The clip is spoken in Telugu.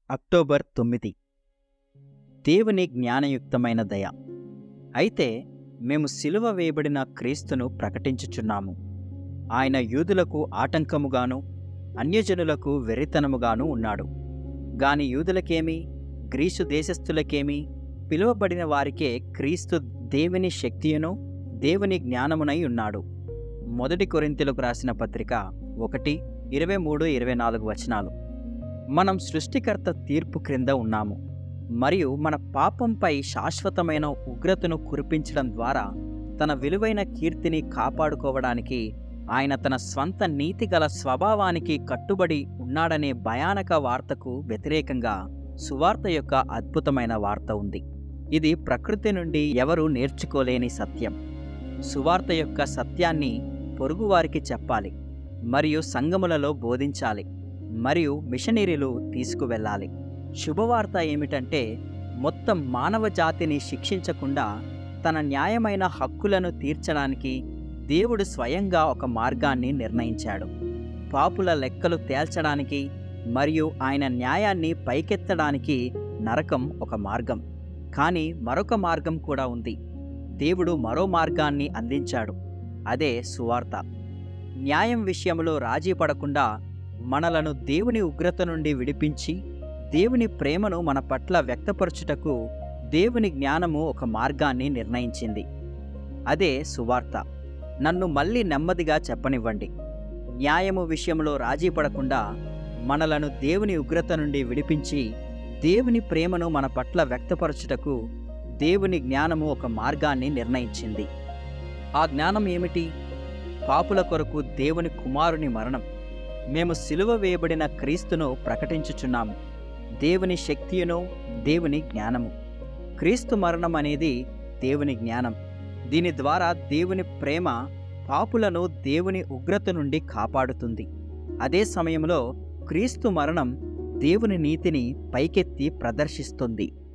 అక్టోబర్ తొమ్మిది దేవుని జ్ఞానయుక్తమైన దయ అయితే మేము సిలువ వేయబడిన క్రీస్తును ప్రకటించుచున్నాము ఆయన యూదులకు ఆటంకముగాను అన్యజనులకు వెర్రితనముగాను ఉన్నాడు గాని యూదులకేమి గ్రీసు దేశస్థులకేమి పిలువబడిన వారికే క్రీస్తు దేవుని శక్తియును దేవుని జ్ఞానమునై ఉన్నాడు మొదటి కొరింతలకు రాసిన పత్రిక ఒకటి ఇరవై మూడు ఇరవై నాలుగు వచనాలు మనం సృష్టికర్త తీర్పు క్రింద ఉన్నాము మరియు మన పాపంపై శాశ్వతమైన ఉగ్రతను కురిపించడం ద్వారా తన విలువైన కీర్తిని కాపాడుకోవడానికి ఆయన తన స్వంత నీతిగల స్వభావానికి కట్టుబడి ఉన్నాడనే భయానక వార్తకు వ్యతిరేకంగా సువార్త యొక్క అద్భుతమైన వార్త ఉంది ఇది ప్రకృతి నుండి ఎవరూ నేర్చుకోలేని సత్యం సువార్త యొక్క సత్యాన్ని పొరుగువారికి చెప్పాలి మరియు సంగములలో బోధించాలి మరియు మిషనరీలు తీసుకువెళ్ళాలి శుభవార్త ఏమిటంటే మొత్తం మానవ జాతిని శిక్షించకుండా తన న్యాయమైన హక్కులను తీర్చడానికి దేవుడు స్వయంగా ఒక మార్గాన్ని నిర్ణయించాడు పాపుల లెక్కలు తేల్చడానికి మరియు ఆయన న్యాయాన్ని పైకెత్తడానికి నరకం ఒక మార్గం కానీ మరొక మార్గం కూడా ఉంది దేవుడు మరో మార్గాన్ని అందించాడు అదే సువార్త న్యాయం విషయంలో రాజీ పడకుండా మనలను దేవుని ఉగ్రత నుండి విడిపించి దేవుని ప్రేమను మన పట్ల వ్యక్తపరచుటకు దేవుని జ్ఞానము ఒక మార్గాన్ని నిర్ణయించింది అదే సువార్త నన్ను మళ్ళీ నెమ్మదిగా చెప్పనివ్వండి న్యాయము విషయంలో రాజీ పడకుండా మనలను దేవుని ఉగ్రత నుండి విడిపించి దేవుని ప్రేమను మన పట్ల వ్యక్తపరచుటకు దేవుని జ్ఞానము ఒక మార్గాన్ని నిర్ణయించింది ఆ జ్ఞానం ఏమిటి పాపుల కొరకు దేవుని కుమారుని మరణం మేము సిలువ వేయబడిన క్రీస్తును ప్రకటించుచున్నాము దేవుని శక్తియును దేవుని జ్ఞానము క్రీస్తు మరణం అనేది దేవుని జ్ఞానం దీని ద్వారా దేవుని ప్రేమ పాపులను దేవుని ఉగ్రత నుండి కాపాడుతుంది అదే సమయంలో క్రీస్తు మరణం దేవుని నీతిని పైకెత్తి ప్రదర్శిస్తుంది